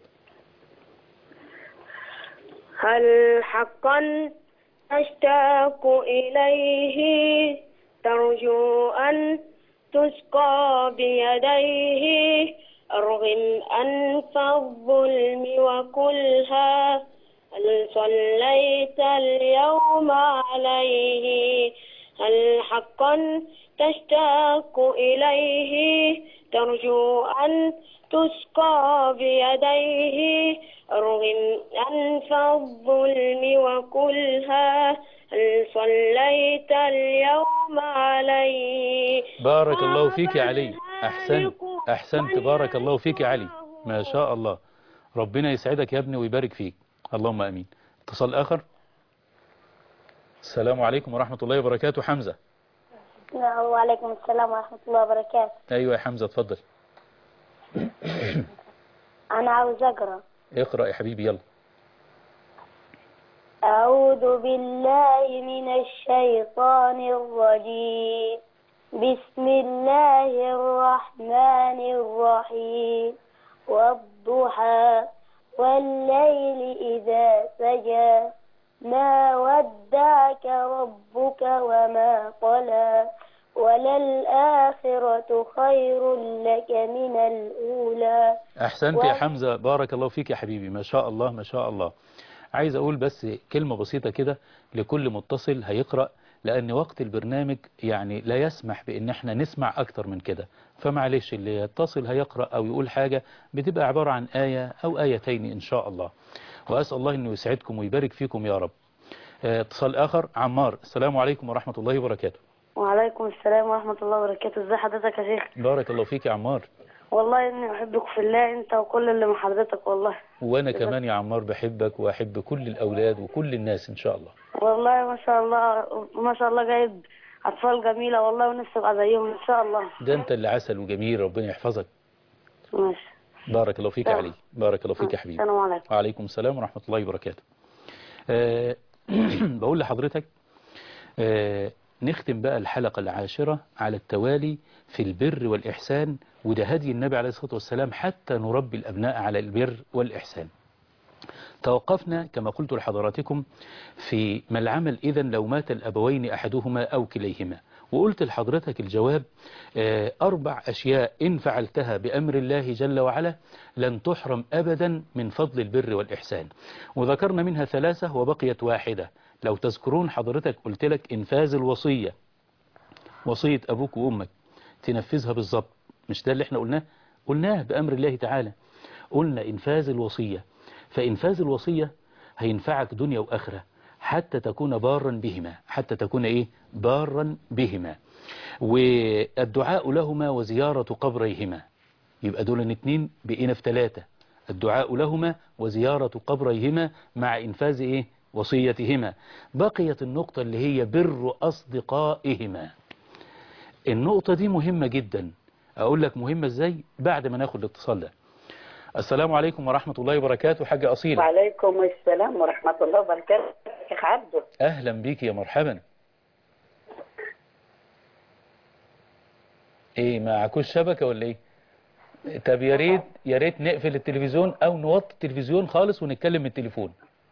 هل حقا تشتاق إليه ترجو أن تسقى بيديه أرغم أنف الظلم وكلها هل صليت اليوم عليه هل حقا تشتاق إليه ترجو أن تسقى بيديه أرغم أنف الظلم وكلها هل صليت اليوم عليه بارك الله فيك يا علي أحسنت أحسنت بارك الله فيك يا علي ما شاء الله ربنا يسعدك يا ابني ويبارك فيك اللهم أمين اتصال آخر السلام عليكم ورحمة الله وبركاته حمزة وعليكم السلام ورحمة الله وبركاته أيوة يا حمزة اتفضل أنا عاوز أقرأ اقرأ يا حبيبي يلا أعوذ بالله من الشيطان الرجيم بسم الله الرحمن الرحيم والضحى والليل إذا سجى ما ودعك ربك وما قلى وللآخرة خير لك من الأولى أحسنت يا حمزة بارك الله فيك يا حبيبي ما شاء الله ما شاء الله عايز أقول بس كلمة بسيطة كده لكل متصل هيقرأ لأن وقت البرنامج يعني لا يسمح بأن احنا نسمع أكتر من كده فمعلش اللي يتصل هيقرأ أو يقول حاجة بتبقى عبارة عن آية أو آيتين إن شاء الله وأسأل الله أنه يسعدكم ويبارك فيكم يا رب اه، اتصال آخر عمار السلام عليكم ورحمة الله وبركاته وعليكم السلام ورحمة الله وبركاته ازي حضرتك يا شيخ بارك الله فيك يا عمار والله اني احبك في الله انت وكل اللي من حضرتك والله وأنا كمان يا عمار بحبك وأحب كل الأولاد وكل الناس إن شاء الله والله ما شاء الله ما شاء الله جايب اطفال جميلة والله ونفسي ابقى زيهم ان شاء الله ده أنت اللي عسل وجميل ربنا يحفظك ماشي بارك الله فيك يا تمام. علي بارك الله فيك يا حبيبي السلام عليكم وعليكم السلام ورحمة الله وبركاته أه بقول لحضرتك أه نختم بقى الحلقة العاشرة على التوالي في البر والإحسان وده هدي النبي عليه الصلاة والسلام حتى نربي الأبناء على البر والإحسان توقفنا كما قلت لحضراتكم في ما العمل إذا لو مات الأبوين أحدهما أو كليهما وقلت لحضرتك الجواب آه، أربع أشياء إن فعلتها بأمر الله جل وعلا لن تحرم أبدا من فضل البر والإحسان وذكرنا منها ثلاثة وبقيت واحدة لو تذكرون حضرتك قلت لك إنفاذ الوصية وصية أبوك وأمك تنفذها بالظبط مش ده اللي احنا قلناه قلناه بأمر الله تعالى قلنا إنفاذ الوصية فإنفاذ الوصية هينفعك دنيا وآخرة حتى تكون بارا بهما حتى تكون إيه بارا بهما والدعاء لهما وزيارة قبريهما يبقى دول الاثنين بقينا في ثلاثة الدعاء لهما وزيارة قبريهما مع إنفاذ إيه وصيتهما بقيت النقطة اللي هي بر أصدقائهما النقطة دي مهمة جدا أقول لك مهمة إزاي بعد ما ناخد الاتصال ده السلام عليكم ورحمة الله وبركاته حاجة أصيلة وعليكم السلام ورحمة الله وبركاته شيخ عبده أهلا بيك يا مرحبا إيه معكوش شبكة ولا إيه طب يا ريت يا ريت نقفل التلفزيون أو نوطي التلفزيون خالص ونتكلم من التليفون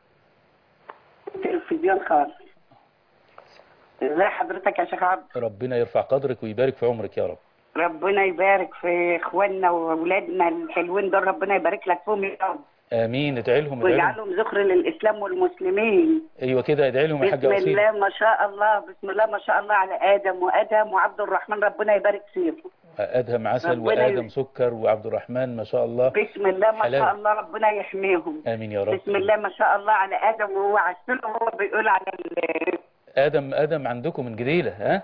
تلفزيون خالص ازي حضرتك يا شيخ عبد ربنا يرفع قدرك ويبارك في عمرك يا رب ربنا يبارك في اخواننا واولادنا الحلوين دول ربنا يبارك لك فيهم يا رب آمين ادعي لهم ادعي لهم ويجعلهم ذخر للاسلام والمسلمين أيوة كده ادعي لهم يا بسم حاجة أصيلة الله ما شاء الله بسم الله ما شاء الله على ادم وادم وعبد الرحمن ربنا يبارك فيهم أدهم عسل ربنا وآدم ي- سكر وعبد الرحمن ما شاء الله بسم الله ما حلال. شاء الله ربنا يحميهم آمين يا رب بسم الله ما شاء الله على ادم وهو عسل وهو بيقول على ال- آدم آدم عندكم من جديلة ها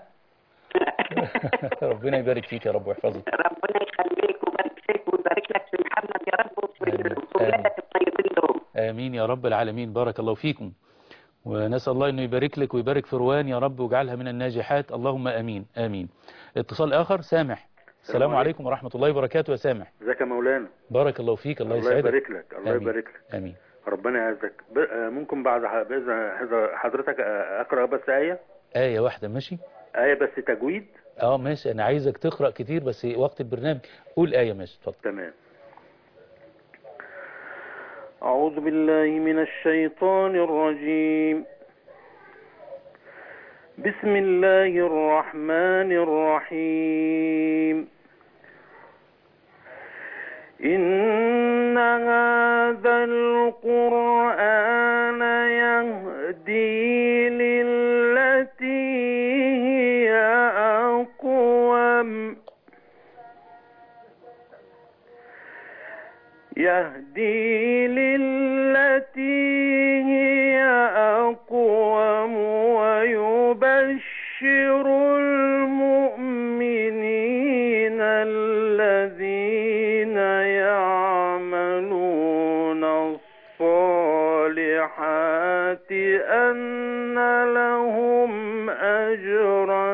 ربنا يبارك فيك يا رب ويحفظك ربنا يخليك ويبارك فيك ويبارك لك في محمد يا رب وفي آمين. وفي ولادك الطيبين دول آمين يا رب العالمين بارك الله فيكم ونسأل الله أنه يبارك لك ويبارك في روان يا رب ويجعلها من الناجحات اللهم آمين آمين اتصال آخر سامح السلام عليكم. عليكم ورحمة الله وبركاته يا سامح ازيك يا مولانا بارك الله فيك الله الله يسعدك يبارك لك الله آمين. يبارك لك آمين ربنا يعزك ب- آه، ممكن بعد ح- باذن حضر- حضرتك آه، اقرا بس ايه آية واحدة ماشي ايه بس تجويد اه ماشي أنا عايزك تقرأ كتير بس وقت البرنامج قول آية ماشي اتفضل تمام أعوذ بالله من الشيطان الرجيم بسم الله الرحمن الرحيم إن هذا القرآن يهدي للتي هي أقوم يهدي للتي هي أقوم ويبشر المؤمنين الذين يعملون الصالحات أن لهم أجرا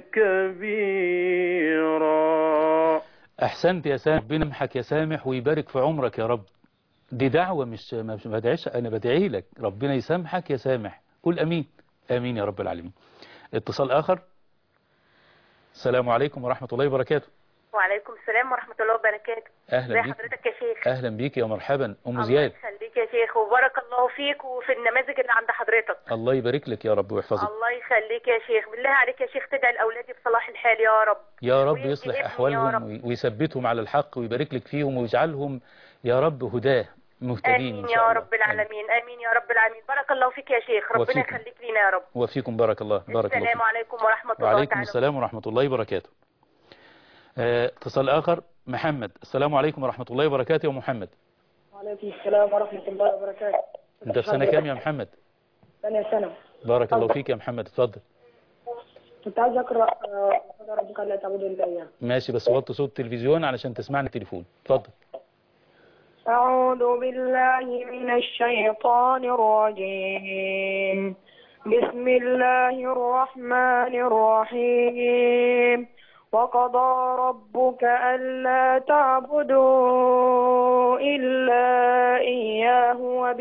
كبيرا أحسنت يا سامح ربنا يمحك يا سامح ويبارك في عمرك يا رب دي دعوة مش ما مش بدعيش أنا بدعي لك ربنا يسامحك يا سامح قول أمين آمين يا رب العالمين اتصال آخر السلام عليكم ورحمة الله وبركاته وعليكم السلام ورحمة الله وبركاته أهلا ازي بيك حضرتك يا شيخ أهلا بيك يا مرحبا أم الله زياد يخليك يا شيخ وبارك الله فيك وفي النماذج اللي عند حضرتك الله يبارك لك يا رب ويحفظك الله يخليك يا شيخ بالله عليك يا شيخ تدعي لأولادي بصلاح الحال يا رب يا رب ويهدي يصلح ابني يا أحوالهم رب. وي- ويثبتهم على الحق ويبارك لك فيهم ويجعلهم يا رب هداه مهتدين آمين إن يا شاء الله رب العالمين آمين يا رب العالمين بارك الله فيك يا شيخ ربنا وفيكم. يخليك لينا يا رب وفيكم بارك الله بارك الله السلام فيك عليكم ورحمة الله وعليكم تعالى السلام ورحمة الله وبركاته آه، اتصال آخر محمد السلام عليكم ورحمة الله وبركاته يا محمد وعليكم السلام ورحمة الله وبركاته انت في سنة كام يا محمد ثانية سنة بارك الله فيك يا محمد اتفضل كنت عايز أقرأ آه، قضى ربك لا تعبدوا إلا إياه ماشي بس وطي صوت التلفزيون علشان تسمعني التليفون اتفضل أعوذ بالله من الشيطان الرجيم بسم الله الرحمن الرحيم وقضى ربك ألا تعبدوا إلا إياه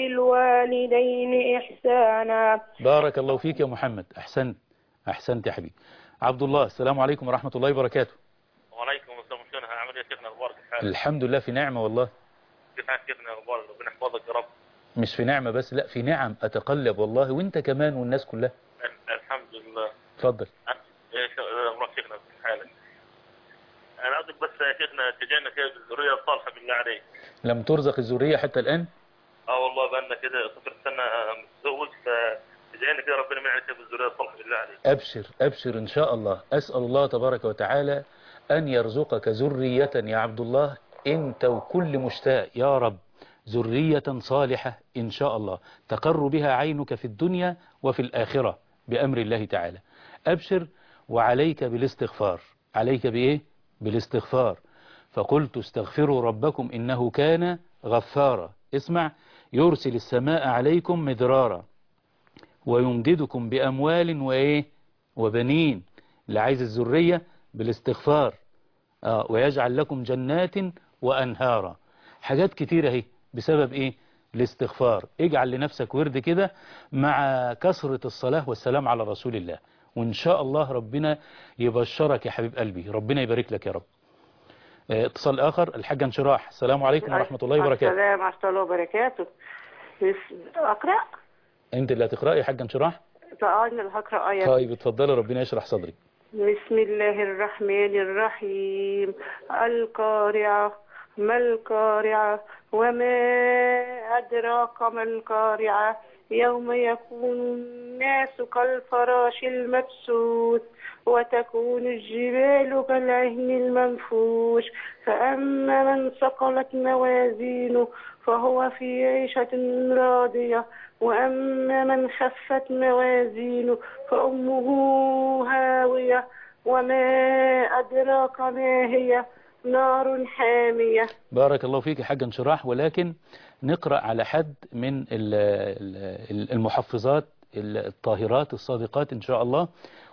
وبالوالدين إحسانا بارك الله فيك يا محمد احسنت احسنت يا حبيبي عبد الله السلام عليكم ورحمة الله وبركاته وعليكم السلام شلونها عامل ايه يا شيخنا اخبارك الحال الحمد لله في نعمة والله كيف حالك شيخنا اخبارك ربنا يحفظك يا رب مش في نعمة بس لا في نعم اتقلب والله وانت كمان والناس كلها ال- الحمد لله اتفضل أه، يا شيخ- امرك شيخنا في حالك انا عاوزك بس يا شيخنا تجينا كده بالذريه الصالحه بالله عليك لم ترزق الذرية حتى الآن اه والله بقالنا كده صفر سنه متزوج فتجينا كده ربنا من عليك بالذريه الصالحه بالله عليك أبشر أبشر إن شاء الله أسأل الله تبارك وتعالى أن يرزقك ذرية يا عبد الله أنت وكل مشتاق يا رب ذرية صالحة إن شاء الله تقر بها عينك في الدنيا وفي الآخرة بأمر الله تعالى أبشر وعليك بالاستغفار عليك بإيه؟ بالاستغفار فقلت استغفروا ربكم إنه كان غفارا اسمع يرسل السماء عليكم مدرارا ويمددكم بأموال وإيه وبنين اللي عايز الذرية بالاستغفار آه ويجعل لكم جنات وأنهارا حاجات كتيرة اهي بسبب إيه الاستغفار اجعل لنفسك ورد كده مع كثرة الصلاة والسلام على رسول الله وإن شاء الله ربنا يبشرك يا حبيب قلبي ربنا يبارك لك يا رب آه، اتصال آخر الحاج انشراح السلام عليكم ورحمة الله وبركاته السلام ورحمة الله وبركاته بس أقرأ؟ انت اللي هتقرأي يا حاج انشراح فأنا اللي هقرأ آية طيب اتفضلي ربنا يشرح صدرك بسم الله الرحمن الرحيم القارعة ما القارعة وما أدراك ما القارعة يوم يكون الناس كالفراش المبسوط وتكون الجبال كالعهن المنفوش فأما من ثقلت موازينه فهو في عيشة راضية وأما من خفت موازينه فأمه هاوية وما أدراك ما هي نار حامية بارك الله فيك يا حاج انشراح ولكن نقرأ على حد من ال- ال- المحفظات الطاهرات الصادقات إن شاء الله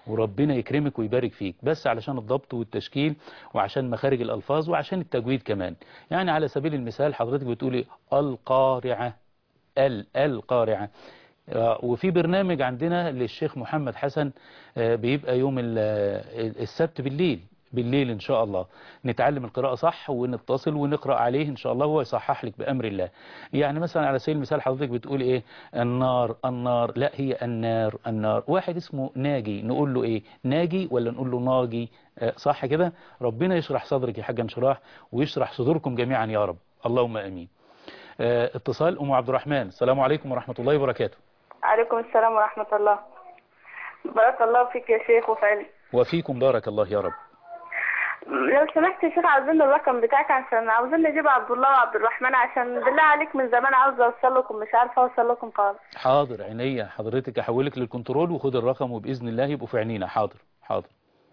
وربنا يكرمك ويبارك فيك بس علشان الضبط والتشكيل وعشان مخارج الألفاظ وعشان التجويد كمان يعني على سبيل المثال حضرتك بتقولي القارعة ال القارعة آه، وفي برنامج عندنا للشيخ محمد حسن آه، بيبقى يوم ال- آه، السبت بالليل بالليل إن شاء الله نتعلم القراءة صح ونتصل ونقرأ عليه إن شاء الله هو يصحح لك بأمر الله يعني مثلا على سبيل المثال حضرتك بتقول إيه النار النار لا هي النار النار واحد اسمه ناجي نقول له إيه ناجي ولا نقول له ناجي آه، صح كده ربنا يشرح صدرك يا حاج انشراح ويشرح صدوركم جميعا يا رب اللهم أمين آه، اتصال أم عبد الرحمن السلام عليكم ورحمة الله وبركاته عليكم السلام ورحمة الله بارك الله فيك يا شيخ وفي علمك وفيكم بارك الله يا رب لو سمحت يا شيخ عاوزين الرقم بتاعك عشان عاوزين نجيب عبد الله وعبد الرحمن عشان بالله عليك من زمان عاوزة اوصل لكم مش عارفة اوصل لكم خالص حاضر عينيا حضرتك احولك للكنترول وخد الرقم وباذن الله يبقوا في عينينا حاضر حاضر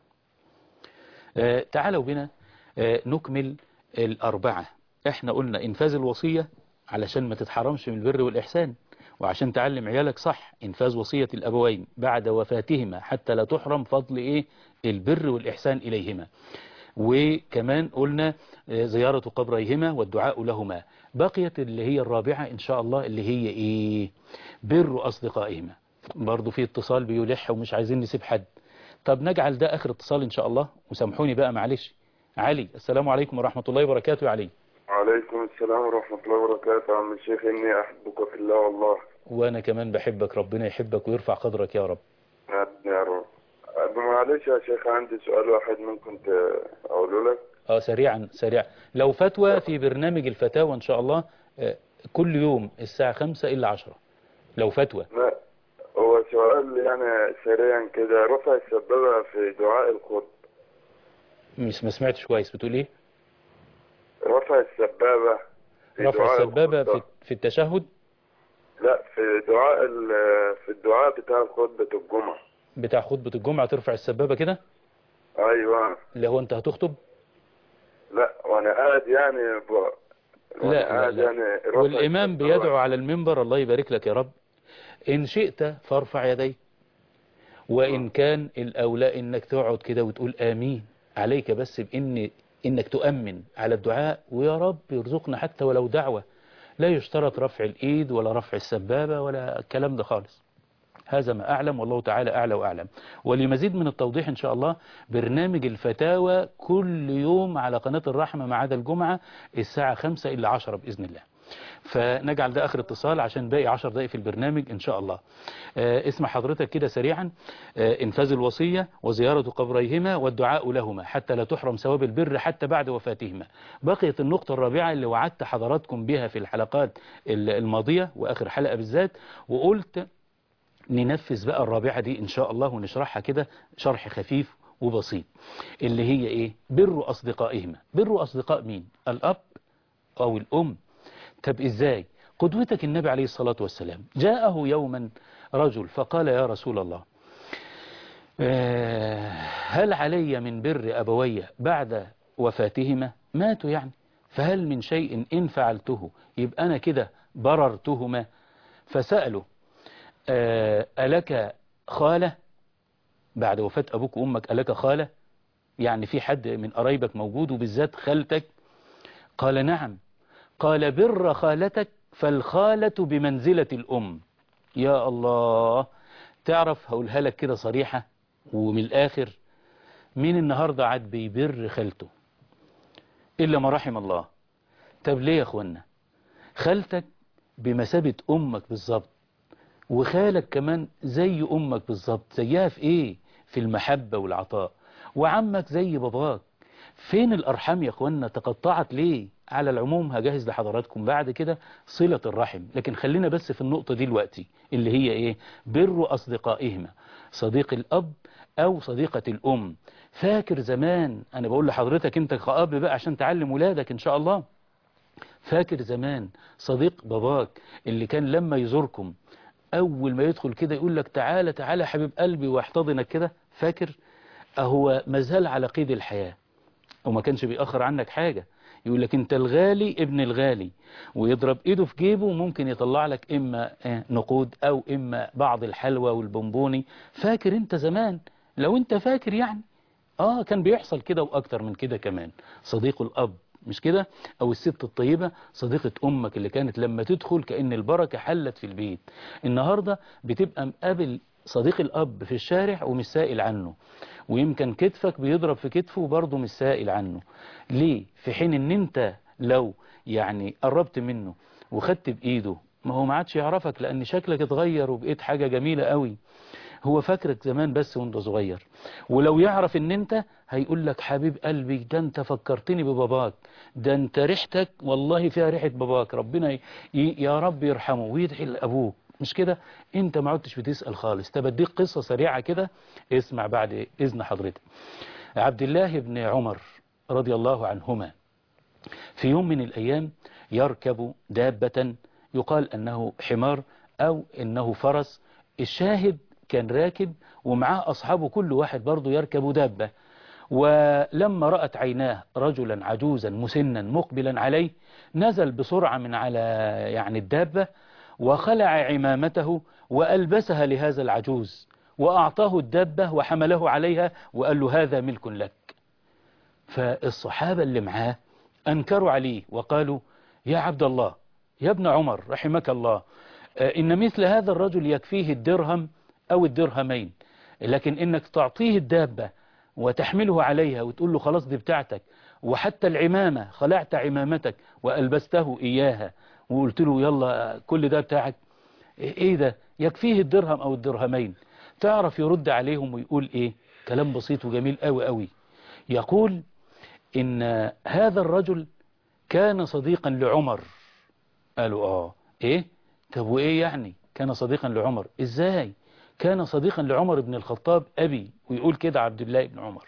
آه تعالوا بنا آه نكمل الاربعه احنا قلنا انفاذ الوصيه علشان ما تتحرمش من البر والاحسان وعشان تعلم عيالك صح انفاذ وصيه الابوين بعد وفاتهما حتى لا تحرم فضل ايه البر والاحسان اليهما وكمان قلنا آه، زيارة قبريهما والدعاء لهما بقيت اللي هي الرابعة إن شاء الله اللي هي إيه بر أصدقائهما برضو في اتصال بيلح ومش عايزين نسيب حد طب نجعل ده آخر اتصال إن شاء الله وسامحوني بقى معلش علي السلام عليكم ورحمة الله وبركاته يا علي وعليكم السلام ورحمة الله وبركاته عم الشيخ إني أحبك في الله والله وأنا كمان بحبك ربنا يحبك ويرفع قدرك يا رب يا رب أبو معلش يا شيخ عندي سؤال واحد ممكن ت- أقوله لك اه سريعا سريعا لو فتوى في برنامج الفتاوى إن شاء الله آه، كل يوم الساعة خمسة إلا عشرة لو فتوى لا هو سؤال يعني سريعا كده رفع السبابة في دعاء الخطب مش ما سمعتش كويس بتقول إيه رفع السبابة في رفع دعاء السبابة الخطبة. في, في التشهد لا في دعاء ال- في الدعاء بتاع خطبة الجمعة بتاع خطبة الجمعة ترفع السبابة كده أيوه اللي هو أنت هتخطب لا وأنا قاعد يعني ب... وأنا لا لا, قاعد لا. يعني رفع والإمام السبابة. بيدعو على المنبر الله يبارك لك يا رب إن شئت فارفع يديك وإن كان الأولى إنك تقعد كده وتقول آمين عليك بس بإن إنك تؤمن على الدعاء ويا رب يرزقنا حتى ولو دعوة لا يشترط رفع الإيد ولا رفع السبابة ولا الكلام ده خالص هذا ما أعلم والله تعالى أعلى وأعلم ولمزيد من التوضيح إن شاء الله برنامج الفتاوى كل يوم على قناة الرحمة ما عدا الجمعة الساعة 5 إلا 10 بإذن الله فنجعل ده آخر اتصال عشان باقي 10 دقائق في البرنامج إن شاء الله آه اسمع حضرتك كده سريعا آه انفاذ الوصية وزيارة قبريهما والدعاء لهما حتى لا تحرم ثواب البر حتى بعد وفاتهما بقيت النقطة الرابعة اللي وعدت حضراتكم بها في الحلقات الماضية وآخر حلقة بالذات وقلت ننفذ بقى الرابعة دي إن شاء الله ونشرحها كده شرح خفيف وبسيط اللي هي إيه بر أصدقائهما بر أصدقاء مين الأب أو الأم طب إزاي قدوتك النبي عليه الصلاة والسلام جاءه يوما رجل فقال يا رسول الله آه، هل علي من بر أبوي بعد وفاتهما ماتوا يعني فهل من شيء إن فعلته يبقى أنا كده بررتهما فسأله آه، ألك خالة بعد وفاة أبوك وأمك ألك خالة يعني في حد من قرايبك موجود وبالذات خالتك قال نعم قال بر خالتك فالخالة بمنزلة الأم يا الله تعرف هقولها لك كده صريحة ومن الآخر مين النهاردة عاد بيبر خالته إلا ما رحم الله طب ليه يا أخوانا خالتك بمثابة أمك بالظبط وخالك كمان زي أمك بالظبط زيها في إيه في المحبة والعطاء وعمك زي باباك فين الأرحام يا أخوانا تقطعت ليه على العموم هجهز لحضراتكم بعد كده صلة الرحم لكن خلينا بس في النقطة دي دلوقتي اللي هي إيه بر أصدقائهما صديق الأب أو صديقة الأم فاكر زمان أنا بقول لحضرتك أنت كأب بقى عشان تعلم ولادك إن شاء الله فاكر زمان صديق باباك اللي كان لما يزوركم أول ما يدخل كده يقول لك تعالى تعالى حبيب قلبي واحتضنك كده فاكر أهو مازال على قيد الحياة وما كانش بيأخر عنك حاجة يقول لك انت الغالي ابن الغالي ويضرب ايده في جيبه وممكن يطلع لك اما نقود او اما بعض الحلوى والبونبوني فاكر انت زمان لو انت فاكر يعني اه كان بيحصل كده واكتر من كده كمان صديق الاب مش كده او الست الطيبة صديقة امك اللي كانت لما تدخل كأن البركة حلت في البيت النهاردة بتبقى مقابل صديق الاب في الشارع ومش سائل عنه ويمكن كتفك بيضرب في كتفه وبرضه مش سائل عنه ليه في حين ان انت لو يعني قربت منه وخدت بايده ما هو ما عادش يعرفك لان شكلك اتغير وبقيت حاجة جميلة قوي هو فاكرك زمان بس وانت صغير ولو يعرف ان انت هيقول لك حبيب قلبي ده انت فكرتني بباباك ده انت ريحتك والله فيها ريحة باباك ربنا ي... يا رب يرحمه ويدعي لابوك مش كده انت ما عدتش بتسأل خالص طب اديك قصة سريعة كده اسمع بعد اذن حضرتك عبد الله بن عمر رضي الله عنهما في يوم من الايام يركب دابة يقال انه حمار او انه فرس الشاهد كان راكب ومعاه أصحابه كل واحد برضه يركب دابة ولما رأت عيناه رجلا عجوزا مسنا مقبلا عليه نزل بسرعة من على يعني الدابة وخلع عمامته وألبسها لهذا العجوز وأعطاه الدابة وحمله عليها وقال له هذا ملك لك فالصحابة اللي معاه أنكروا عليه وقالوا يا عبد الله يا ابن عمر رحمك الله إن مثل هذا الرجل يكفيه الدرهم أو الدرهمين لكن إنك تعطيه الدابة وتحمله عليها وتقول له خلاص دي بتاعتك وحتى العمامة خلعت عمامتك وألبسته إياها وقلت له يلا كل ده بتاعك إيه ده يكفيه الدرهم أو الدرهمين تعرف يرد عليهم ويقول إيه كلام بسيط وجميل قوي قوي يقول إن هذا الرجل كان صديقا لعمر قالوا آه إيه طب وإيه يعني كان صديقا لعمر إزاي كان صديقا لعمر بن الخطاب أبي ويقول كده عبد الله بن عمر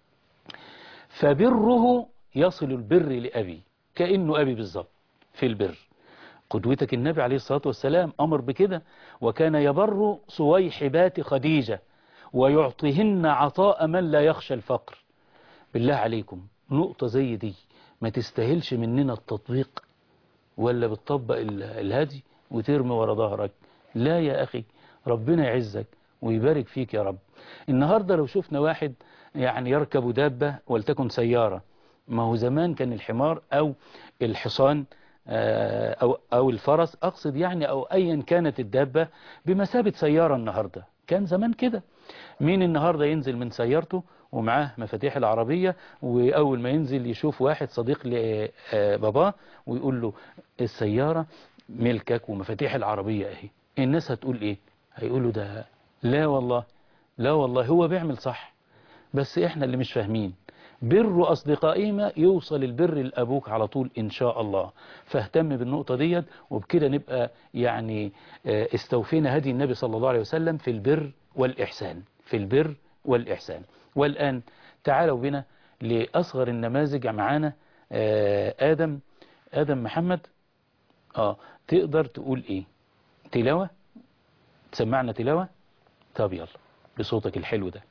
فبره يصل البر لأبي كأنه أبي بالظبط في البر قدوتك النبي عليه الصلاة والسلام أمر بكده وكان يبر صويحبات خديجة ويعطيهن عطاء من لا يخشى الفقر بالله عليكم نقطة زي دي ما تستاهلش مننا التطبيق ولا بتطبق الهدي وترمي ورا ظهرك لا يا أخي ربنا يعزك ويبارك فيك يا رب النهاردة لو شفنا واحد يعني يركب دابة ولتكن سيارة ما هو زمان كان الحمار أو الحصان أو, أو الفرس أقصد يعني أو أيا كانت الدابة بمثابة سيارة النهاردة كان زمان كده مين النهاردة ينزل من سيارته ومعاه مفاتيح العربية وأول ما ينزل يشوف واحد صديق لباباه ويقول له السيارة ملكك ومفاتيح العربية اهي الناس هتقول ايه هيقولوا ده لا والله لا والله هو بيعمل صح بس احنا اللي مش فاهمين بر أصدقائهما يوصل البر لأبوك على طول إن شاء الله فاهتم بالنقطة ديت وبكده نبقى يعني استوفينا هدي النبي صلى الله عليه وسلم في البر والإحسان في البر والإحسان والآن تعالوا بنا لأصغر النماذج معانا آدم آدم محمد آه تقدر تقول إيه تلاوة تسمعنا تلاوة طب يلا بصوتك الحلو ده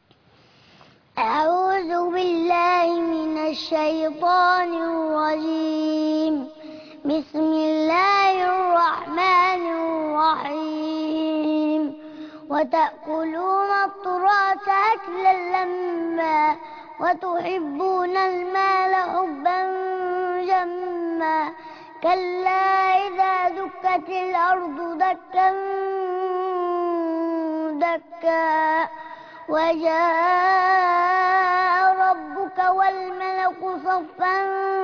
أعوذ بالله من الشيطان الرجيم بسم الله الرحمن الرحيم وتأكلون التراث أكلا لما وتحبون المال حبا جما كلا إذا دكت الأرض دكا دكا وجاء ربك والملك صفا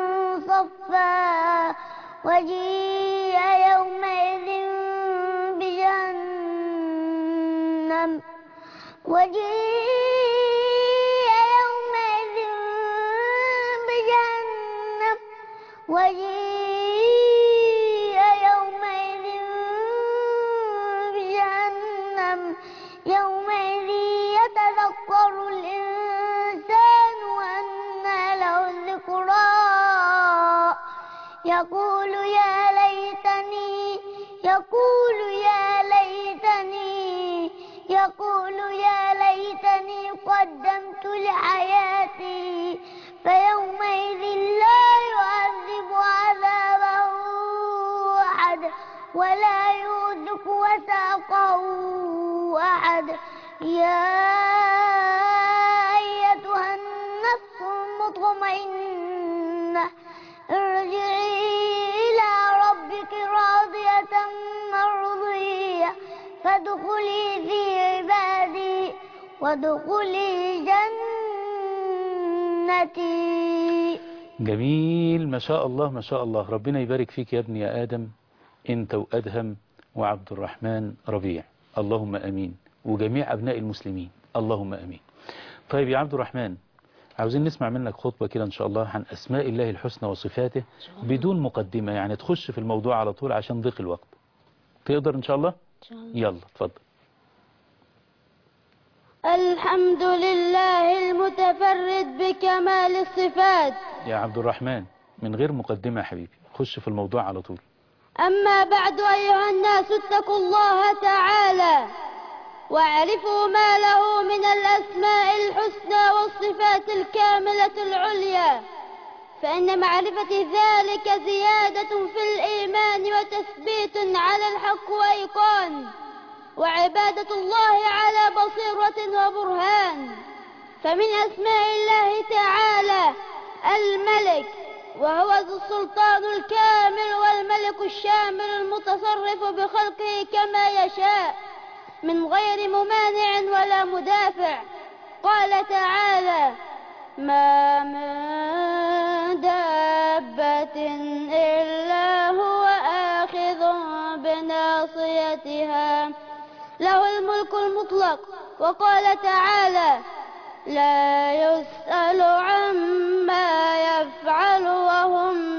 صفا وجيء يومئذ بجهنم وجيء يومئذ بجهنم وجيء يومئذ بجهنم يومئذ يتذكر الإنسان وأنى له الذكرى يقول يا ليتني يقول يا ليتني يقول يا ليتني قدمت لحياتي فيومئذ لا يعذب عذابه أحد ولا يوثق وثاقه أحد يا مطمئنة ارجعي إلى ربك راضية مرضية فادخلي في عبادي وادخلي جنتي جميل ما شاء الله ما شاء الله ربنا يبارك فيك يا ابني يا آدم انت وأدهم وعبد الرحمن ربيع اللهم أمين وجميع أبناء المسلمين اللهم أمين طيب يا عبد الرحمن عاوزين نسمع منك خطبة كده إن شاء الله عن أسماء الله الحسنى وصفاته بدون مقدمة يعني تخش في الموضوع على طول عشان ضيق الوقت تقدر إن شاء الله يلا اتفضل الحمد لله المتفرد بكمال الصفات يا عبد الرحمن من غير مقدمة يا حبيبي خش في الموضوع على طول أما بعد أيها الناس اتقوا الله تعالى واعرفوا ما له من الأسماء الحسنى والصفات الكاملة العليا فإن معرفة ذلك زيادة في الإيمان وتثبيت على الحق وإيقان وعبادة الله على بصيرة وبرهان فمن أسماء الله تعالى الملك وهو ذو السلطان الكامل والملك الشامل المتصرف بخلقه كما يشاء من غير ممانع ولا مدافع قال تعالى ما من دابة إلا هو آخذ بناصيتها له الملك المطلق وقال تعالى لا يسأل عما يفعل وهم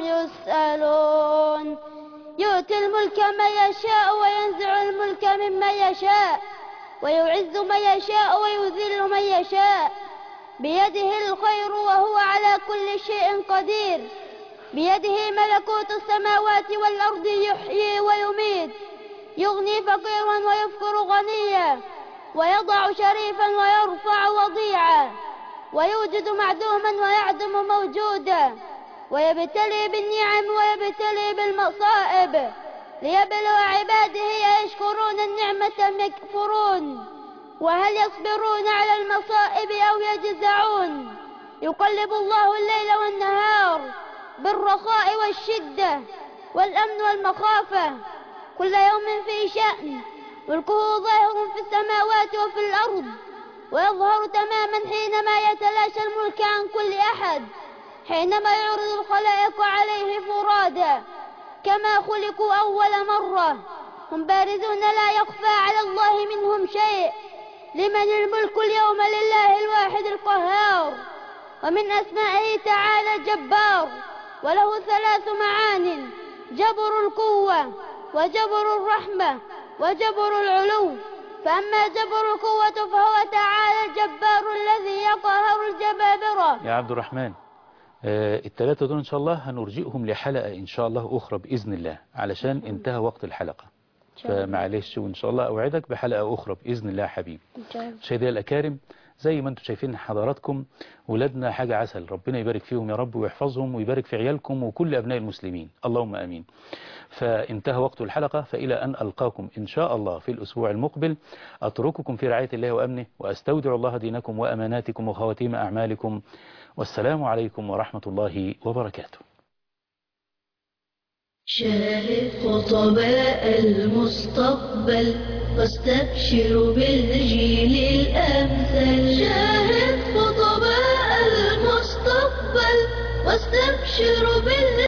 يسألون يؤتي الملك من يشاء وينزع الملك ممن يشاء ويعز من يشاء ويذل من يشاء بيده الخير وهو على كل شيء قدير بيده ملكوت السماوات والأرض يحيي ويميت يغني فقيرا ويفقر غنيا ويضع شريفا ويرفع وضيعا ويوجد معدوما ويعدم موجودا ويبتلي بالنعم ويبتلي بالمصائب ليبلو عباده أيشكرون النعمة أم يكفرون وهل يصبرون على المصائب أو يجزعون يقلب الله الليل والنهار بالرخاء والشدة والأمن والمخافة كل يوم في شأن ملكه ظاهر في السماوات وفي الأرض ويظهر تماما حينما يتلاشى الملك عن كل أحد حينما يعرض الخلائق عليه فرادا كما خلقوا أول مرة هم بارزون لا يخفى على الله منهم شيء لمن الملك اليوم لله الواحد القهار ومن أسمائه تعالى الجبار وله ثلاث معان جبر القوة وجبر الرحمة وجبر العلو فأما جبر القوة فهو تعالى الجبار الذي يقهر الجبابرة يا عبد الرحمن آه الثلاثة دول إن شاء الله هنرجئهم لحلقة إن شاء الله أخرى بإذن الله علشان انتهى وقت الحلقة فمعلش وإن شاء الله أوعدك بحلقة أخرى بإذن الله حبيبي مشاهدي الأكارم زي ما انتم شايفين حضراتكم ولادنا حاجة عسل ربنا يبارك فيهم يا رب ويحفظهم ويبارك في عيالكم وكل أبناء المسلمين اللهم أمين فانتهى وقت الحلقة فإلى أن ألقاكم إن شاء الله في الأسبوع المقبل أترككم في رعاية الله وأمنه وأستودع الله دينكم وأماناتكم وخواتيم أعمالكم والسلام عليكم ورحمة الله وبركاته شاهد خطباء المستقبل واستبشر بالجيل الأمثل شاهد خطباء المستقبل واستبشر بالجيل